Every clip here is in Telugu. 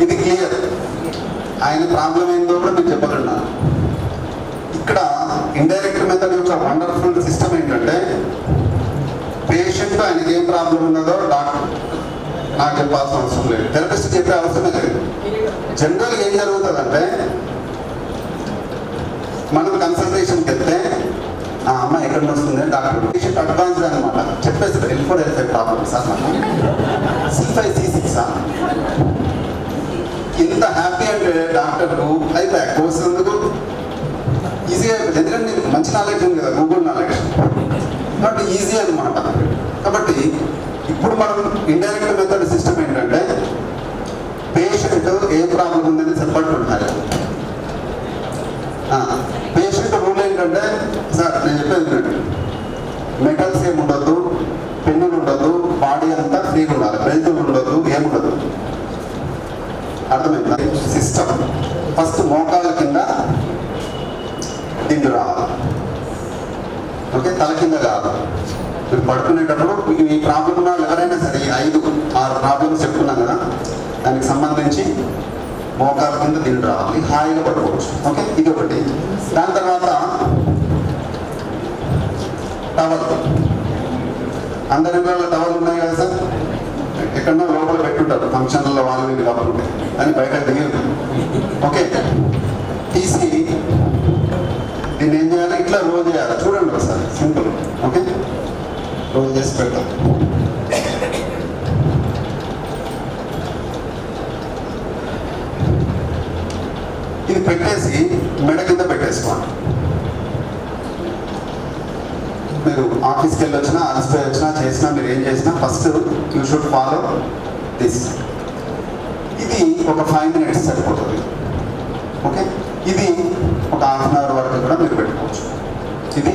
ఇది క్లియర్ ఆయన ప్రాబ్లం ఏందో కూడా మీకు చెప్పగలను ఇక్కడ ఇండైరెక్ట్ మెథడ్ యొక్క వండర్ఫుల్ సిస్టమ్ ఏంటంటే పేషెంట్ ఆయనకి ఏం ప్రాబ్లం ఉన్నదో డాక్టర్ నాకు చెప్పాల్సిన అవసరం లేదు థెరపిస్ట్ చెప్పే అవసరమే లేదు జనరల్గా ఏం జరుగుతుందంటే మనం కన్సల్టేషన్కి వెళ్తే ఆ అమ్మ ఎక్కడ వస్తుంది డాక్టర్ పేషెంట్ అడ్వాన్స్డ్ అనమాట చెప్పేస్తారు L four L five problem sir C five C six ఇంత హ్యాపీ అంటే డాక్టర్కు అయిపోయా కోర్స్ ఎందుకు ఈజీగా అయిపోతుంది ఎందుకంటే నీకు మంచి నాలెడ్జ్ ఉంది కదా గూగుల్ నాలెడ్జ్ కాబట్టి ఈజీ అనమాట కాబట్టి ఇప్పుడు మనం ఇండైరెక్ట్ మెథడ్ సిస్టమ్ ఏంటంటే పేషెంట్ ఏ ప్రాబ్లం ఉందని చెప్పట్టు ఉంటారు పేషెంట్ రూల్ ఏంటంటే సార్ నేను చెప్పేది ఏంటంటే మెటల్స్ ఏమి ఉండదు పెన్నులు ఉండదు బాడీ అంతా ఫ్రీగా ఉండాలి బెల్ట్ ఉండదు ఏముండదు అర్థమైందా సిస్టమ్ ఫస్ట్ మోకాల కింద దిండు రావాలి ఓకే తల కింద కాదు మీరు పడుకునేటప్పుడు ఈ ప్రాబ్లం ఉన్న వాళ్ళు ఎవరైనా సరే ఈ ఐదు ఆరు ప్రాబ్లమ్స్ చెప్పుకున్నాం కదా దానికి సంబంధించి మోకాల కింద దిండు రావాలి హాయిగా పడుకోవచ్చు ఓకే ఇది ఒకటి దాని తర్వాత టవల్ అందరి ఇళ్ళలో టవల్ ఉన్నాయి కదా సార్ ఎక్కడన్నా లోపల పెట్టుంటారు ఫంక్షన్లలో వాళ్ళు వీళ్ళు కాబట్టి అని బయట దిగదు ఓకే తీసి దీన్ని ఏం చేయాలి ఇట్లా రోజు చేయాలి చూడండి ఒకసారి సింపుల్ ఓకే రోజు చేసి పెడతాం ఇది పెట్టేసి మెడ కింద పెట్టేసుకోండి మీరు ఆఫీస్కి వెళ్ళి వచ్చినా అలసిపోయి వచ్చినా చేసినా మీరు ఏం చేసినా first you should follow this ఇది ఒక ఫైవ్ మినిట్స్ సరిపోతుంది ఓకే ఇది ఒక హాఫ్ అన్ అవర్ వరకు కూడా మీరు పెట్టుకోవచ్చు ఇది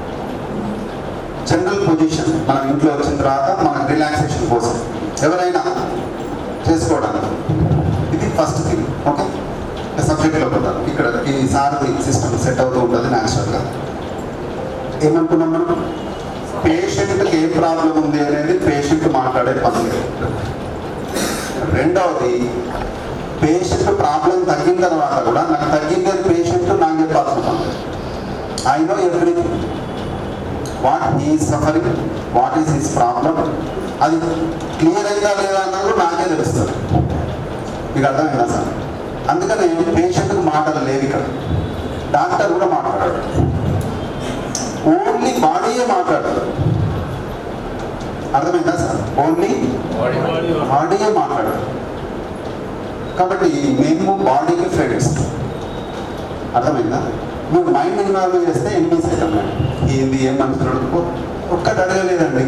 జనరల్ పొజిషన్ మనం ఇంట్లో వచ్చిన తర్వాత మన రిలాక్సేషన్ కోసం ఎవరైనా చేసుకోవడానికి ఇది ఫస్ట్ థింగ్ ఓకే సబ్జెక్ట్లో పోతారు ఇక్కడ ఈ సారథి సిస్టమ్ సెట్ అవుతూ ఉంటుంది న్యాచురల్గా ఏమనుకున్నాం మనం పేషెంట్కి ఏ ప్రాబ్లం ఉంది అనేది పేషెంట్ మాట్లాడే పని లేదు రెండవది పేషెంట్ ప్రాబ్లం తగ్గిన తర్వాత కూడా నాకు తగ్గింది పేషెంట్ నాకు చెప్పాల్సిన పని లేదు I know everything what he suffering what is his problem అది క్లియర్ అయిందా లేదా అన్నది కూడా నాకే తెలుస్తుంది మీకు అర్థమైందా సార్ అందుకని పేషెంట్కి మాటలు లేవు ఇక్కడ డాక్టర్ కూడా మాట్లాడాడు ఓన్లీ బాడీయే మాట్లాడతాడు అర్థమైందా సార్ ఓన్లీ బాడీయే మాట్లాడతాడు కాబట్టి మేము బాడీకి ఫ్రెండ్స్ అర్థమైందా మీరు మైండ్ ఇన్వాల్వ్ చేస్తే ఎనిమిస్ అవుతాం మేము ఏంది ఏం మనుషులు ఒక్కటి అడగలేదండి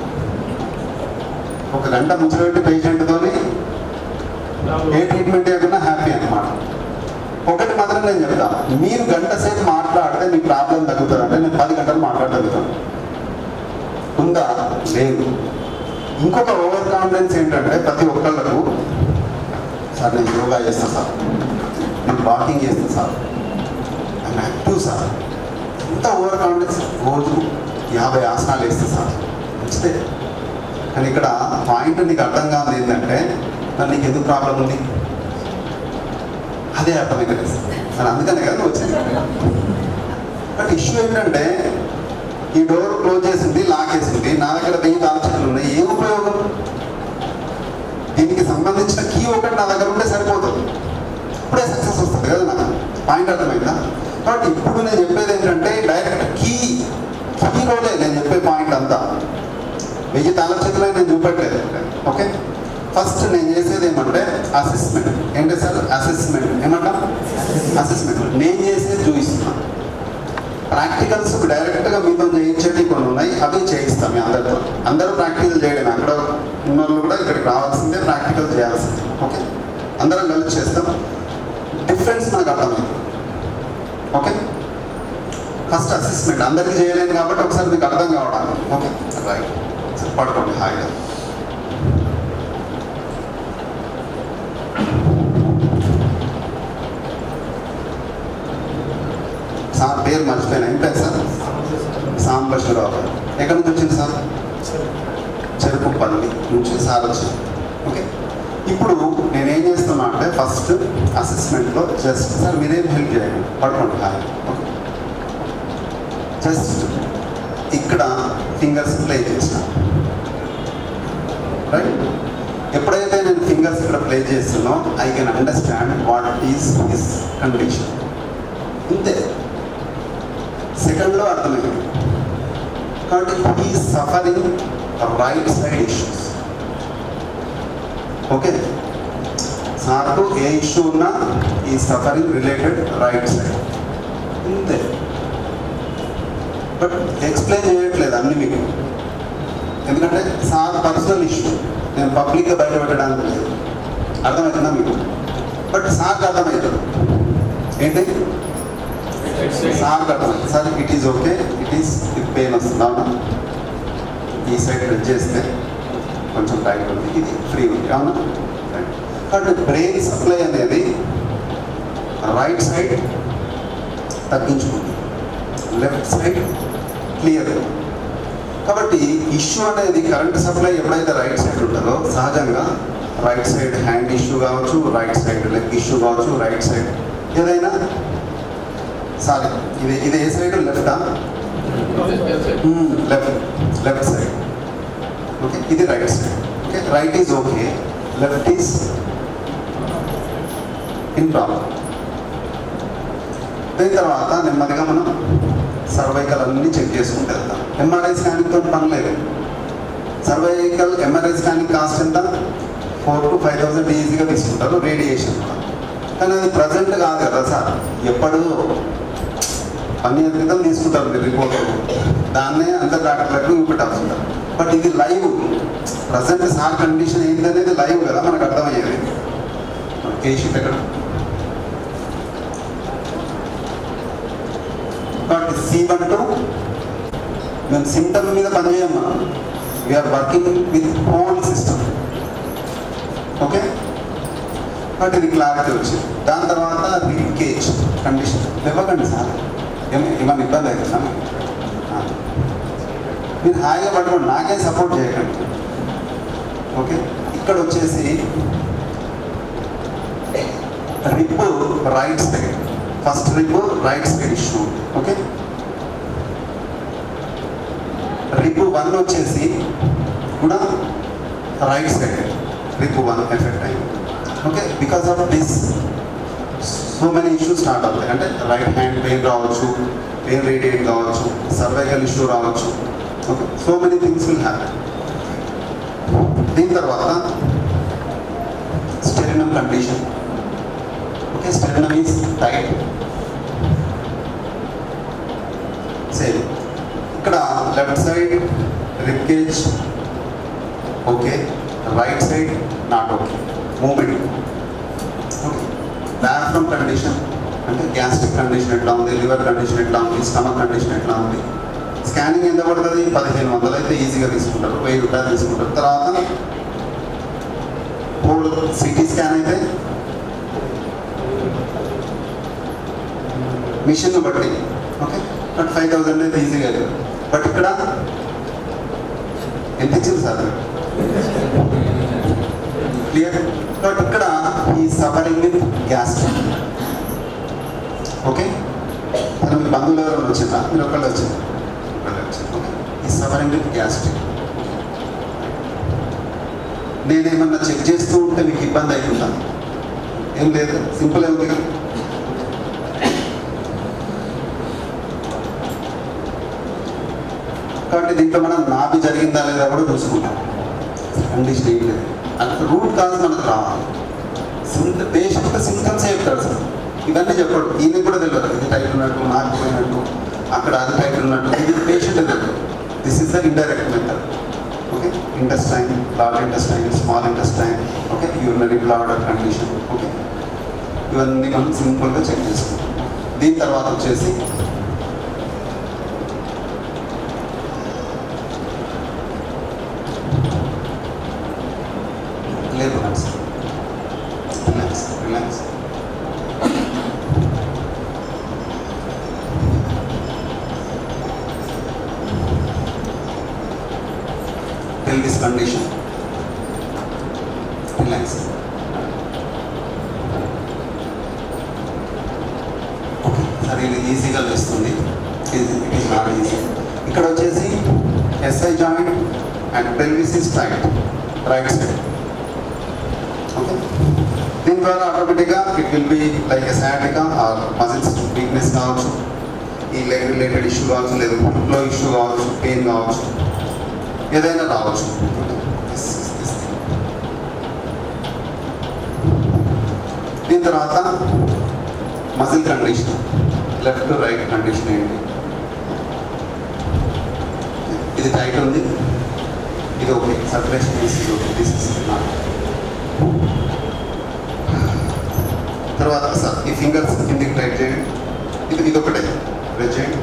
ఒక గంట ముచ్చబెట్టి పేషెంట్తోని ఏ ట్రీట్మెంట్ చేయకుండా హ్యాపీ అన్నమాట ఒకటి మాత్రం నేను చెప్తాను మీరు గంట సేపు మాట్లాడితే మీ ప్రాబ్లం తగ్గుతుంది అంటే నేను పది గంటలు మాట్లాడగలుగుతాను ఉందా లేదు ఇంకొక ఓవర్ కాన్ఫిడెన్స్ ఏంటంటే ప్రతి ఒక్కళ్ళకు సార్ నేను యోగా చేస్తాను సార్ నేను వాకింగ్ చేస్తాను సార్ ఐఎమ్ యాక్టివ్ సార్ ఎంత ఓవర్ కాన్ఫిడెన్స్ రోజు యాభై ఆసనాలు వేస్తాను సార్ మంచిదే కానీ ఇక్కడ పాయింట్ నీకు అర్థం కాదు ఏంటంటే మరి నీకు ఎందుకు ప్రాబ్లం ఉంది అదే అర్థమైతే మరి అందుకనే కదా నువ్వు వచ్చింది బట్ ఇష్యూ ఏంటంటే ఈ డోర్ క్లోజ్ చేసింది లాక్ వేసింది నా దగ్గర వెయ్యి ఆలోచనలు ఉన్నాయి ఏం ఉపయోగం దీనికి సంబంధించిన కీ ఒకటి నా దగ్గర ఉంటే సరిపోతుంది ఇప్పుడే సక్సెస్ వస్తుంది కదా నాకు పాయింట్ అర్థమైందా కాబట్టి ఇప్పుడు నేను చెప్పేది ఏంటంటే డైరెక్ట్ కీ కీ రోలే నేను చెప్పే పాయింట్ అంతా వెయ్యి తాళ చేతులు నేను చూపెట్టలేదు ఓకే ఫస్ట్ నేను చేసేది ఏమంటే అసెస్మెంట్ ఏంటి సార్ అసెస్మెంట్ ఏమంటాం అసెస్మెంట్ నేను చేసేది చూపిస్తున్నా ప్రాక్టికల్స్ డైరెక్ట్గా మీతో చేయించేవి కొన్ని ఉన్నాయి అవి చేయిస్తాం మీ అందరితో అందరూ ప్రాక్టికల్ చేయడం అక్కడ ఉన్న వాళ్ళు కూడా ఇక్కడికి రావాల్సిందే ప్రాక్టికల్ చేయాల్సిందే ఓకే అందరం కలిసి చేస్తాం డిఫరెన్స్ నాకు అర్థమైంది ఓకే ఫస్ట్ అసెస్మెంట్ అందరికీ చేయలేను కాబట్టి ఒకసారి మీకు అర్థం కావడానికి ఓకే రైట్ పడుకోండి హాయిగా సార్ పేరు మర్చిపోయినా ఏం పేరు సార్ సాంబశివరావు గారు ఎక్కడి నుంచి వచ్చింది సార్ చెరుకుపల్లి నుంచి సార్ వచ్చింది ఓకే ఇప్పుడు నేనేం చేస్తున్నా అంటే ఫస్ట్ అసెస్మెంట్లో జస్ట్ సార్ మీరేం హెల్ప్ చేయండి పడుకోండి హాయ్ ఓకే జస్ట్ ఇక్కడ ఫింగర్స్ ప్లే చేసిన రైట్ ఎప్పుడైతే నేను ఫింగర్స్ ఇక్కడ ప్లే చేస్తున్నో I can understand what is his condition ఇంతే సెకండ్లో అర్థమైంది కాబట్టి he suffering right side issues okay సార్కు ఏ ఇష్యూ ఉన్నా ఈ సఫరింగ్ రిలేటెడ్ రైట్ సైడ్ ఇంతే బట్ ఎక్స్ప్లెయిన్ చేయట్లేదు అన్ని మీకు ఎందుకంటే సార్ పర్సనల్ ఇష్యూ నేను పబ్లిక్గా బయట పెట్టడానికి లేదు అర్థమవుతుందా మీకు బట్ సార్కి అర్థమవుతుంది ఏంటి సార్ అర్థమైంది sir it is okay it is ఇది పెయిన్ వస్తుంది అవునా ఈ సైడ్ టచ్ చేస్తే కొంచెం టైట్ ఉంది ఇది ఫ్రీ ఉంది అవునా రైట్ కాబట్టి బ్రెయిన్ సప్లై అనేది రైట్ సైడ్ తగ్గించుకుంది లెఫ్ట్ సైడ్ క్లియర్ కాబట్టి ఇష్యూ అనేది కరెంట్ సప్లై ఎప్పుడైతే రైట్ సైడ్ ఉంటుందో సహజంగా రైట్ సైడ్ హ్యాండ్ ఇష్యూ కావచ్చు రైట్ సైడ్ లెగ్ ఇష్యూ కావచ్చు రైట్ సైడ్ ఏదైనా సారీ ఇది ఇది ఏ సైడ్ లెఫ్టా లెఫ్ట్ లెఫ్ట్ సైడ్ ఓకే ఇది right side okay right is okay left is in problem దీని తర్వాత నెమ్మదిగా మనం సర్వైకల్ అన్ని చెక్ చేసుకుంటూ వెళ్తాం ఎంఆర్ఐ స్కానింగ్తో పని లేదు సర్వైకల్ ఎంఆర్ఐ స్కానింగ్ కాస్ట్ ఎంత ఫోర్ టు ఫైవ్ థౌసండ్ ఈజీగా తీసుకుంటారు రేడియేషన్ కానీ అది ప్రజెంట్ కాదు కదా సార్ ఎప్పుడు వన్ ఇయర్ క్రితం తీసుకుంటారు మీరు రిపోర్ట్ దాన్నే అందరు డాక్టర్లకు చూపెట్టాల్సి ఉంటారు బట్ ఇది లైవ్ ప్రజెంట్ సార్ కండిషన్ ఏంటనేది లైవ్ కదా మనకు అర్థమయ్యేది కేషీట్ ఎక్కడ కాబట్టి సి వన్ టూ మేము సిమ్టమ్ మీద పనిచేయం మనం we're working with whole system okay but ఇది క్లారిటీ వచ్చింది దాని తర్వాత రీడ్ కేజ్ కండిషన్ ఇవ్వకండి సార్ ఏమి ఏమన్నా ఇబ్బంది అవుతుందా మీకు? ఆ. మీరు హాయిగా పట్టుకోండి నాకే సపోర్ట్ చేయకండి ఓకే ఇక్కడ వచ్చేసి rib right side first rib right side issue okay rib one వచ్చేసి కూడా right side rib one effect అయింది okay because of this so many issues start అవుతాయి అంటే రైట్ హ్యాండ్ పెయిన్ రావచ్చు పెయిన్ రేడియేట్ కావచ్చు సర్వైకల్ ఇష్యూ రావచ్చు okay so many things will happen దీని తర్వాత sternum condition okay sternum is tight same ఇక్కడ left side rib cage okay right side not okay movement okay diaphragm condition అంటే గ్యాస్ట్రిక్ కండిషన్ ఎట్లా ఉంది లివర్ కండిషన్ ఎట్లా ఉంది స్టమక్ కండిషన్ ఎట్లా ఉంది స్కానింగ్ ఎంత పడుతుంది పదిహేను వందలు అయితే ఈజీగా తీసుకుంటారు వెయ్యి రూపాయలు తీసుకుంటారు తర్వాత హోల్ సిటీ స్కాన్ అయితే మిషన్ బట్టి ఓకే బట్ ఫైవ్ థౌసండ్ అయితే ఈజీగా అవుతుంది బట్ ఇక్కడ ఎంత ఇచ్చింది సార్ క్లియర్ బట్ ఇక్కడ ఈ సఫరింగ్ విత్ గ్యాస్ ఓకే అది మీ బంధువులు ఎవరైనా వచ్చిందా మీరు ఒకళ్ళు వచ్చింది ఒకళ్ళు వచ్చింది ఓకే ఈ సఫరింగ్ విత్ గ్యాస్ట్రిక్ నేనేమన్నా చెక్ చేస్తూ ఉంటే మీకు ఇబ్బంది అవుతుందా ఏం లేదు సింపుల్ ఏం లేదు కాబట్టి దీంట్లో మనం నాభి జరిగిందా లేదా కూడా చూసుకుంటాం కండిషన్ ఏం లేదు అంటే రూట్ కాజ్ మనకు రావాలి సింత పేషెంట్ సింటమ్స్ చెప్తాడు సార్ ఇవన్నీ చెప్పాడు ఈయనకి కూడా తెలియదు ఇది టైట్ ఉన్నట్టు నాకు పోయినట్టు అక్కడ అది టైట్ ఉన్నట్టు ఇది పేషెంట్ తెలియదు this is the indirect method okay intestine large intestine small intestine okay urinary bladder condition okay ఇవన్నీ మనం సింపుల్గా చెక్ చేసుకుంటాం దీని తర్వాత వచ్చేసి లేదు relax relax relax Tell this condition. Relax. అది ఈజీగా వేస్తుంది ఇది ఇట్ నాట్ ఈజీ ఇక్కడ వచ్చేసి SI joint and pelvis is tight right side okay దీని ద్వారా ఆటోమేటిక్గా it will be like a sciatica or muscles weakness కావచ్చు ఈ లెగ్ రిలేటెడ్ ఇష్యూ కావచ్చు లేదా ఫుట్లో ఇష్యూ కావచ్చు పెయిన్ కావచ్చు ఏదైనా రావచ్చు This is this thing. దీని తర్వాత muscle condition left to right condition ఏంటి ఇది టైట్ ఉంది ఇది okay circulation this is okay this is not తర్వాత సార్ ఈ ఫింగర్స్ కిందికి టైట్ చేయండి ఇది ఇది ఒకటే ప్రెస్ చేయండి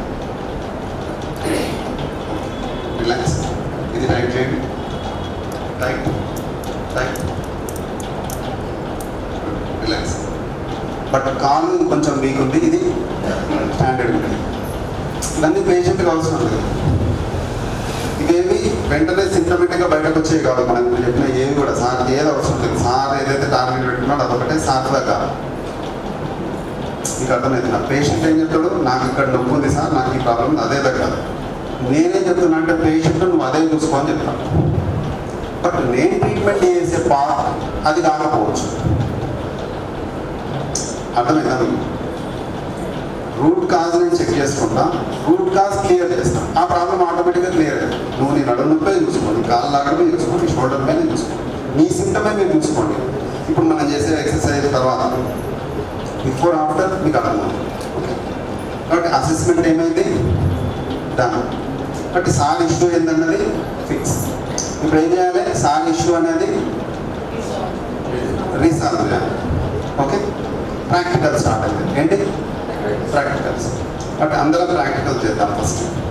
రిలాక్స్ ఇది టైట్ చేయండి టైట్ టైట్ రిలాక్స్ బట్ కాలు కొంచెం వీక్ ఉంది ఇది స్టాండర్డ్ ఉంది ఇవన్నీ పేషెంట్కి అవసరం లేదు ఇవేవి వెంటనే సింటమేటిక్గా బయటకు వచ్చేవి కాదు మనం ఇప్పుడు చెప్పిన ఏవి కూడా సార్ ఏది అవసరం లేదు సార్ ఏదైతే టార్గెట్ పెట్టుకున్నాడో అదొకటే సార్గా కాదు మీకు అర్థమైంది నా పేషెంట్ ఏం చెప్తాడు నాకు ఇక్కడ నొప్పి ఉంది సార్ నాకు ఈ ప్రాబ్లం ఉంది, అదే దగ్గర నేనేం చెప్తున్నా అంటే పేషెంట్ నువ్వు అదే చూసుకో అని చెప్తాను బట్ నేను ట్రీట్మెంట్ చేసే పా అది కాకపోవచ్చు అర్థమైందా మీకు రూట్ కాజ్ నేను చెక్ చేసుకుంటా రూట్ కాజ్ క్లియర్ చేస్తా ఆ ప్రాబ్లం ఆటోమేటిక్గా క్లియర్ అయ్యింది నువ్వు నీ నడుము నొప్పే చూసుకో నీ కాళ్ళు లాగడమే చూసుకో నీ షోల్డర్ పైన చూసుకో నీ సింటమే మీరు చూసుకోండి ఇప్పుడు మనం చేసే ఎక్సర్సైజ్ తర్వాత బిఫోర్ ఆఫ్టర్ మీకు అర్థమవుతుంది ఓకే కాబట్టి అసెస్మెంట్ ఏమైంది డన్ కాబట్టి సార్ ఇష్యూ ఏందన్నది ఫిక్స్ ఇప్పుడు ఏం చేయాలి సార్ ఇష్యూ అనేది రీసాల్వ్ చేయాలి ఓకే ప్రాక్టికల్ స్టార్ట్ అయింది ఏంటి ప్రాక్టికల్స్ బట్ అందరం ప్రాక్టికల్ చేద్దాం ఫస్ట్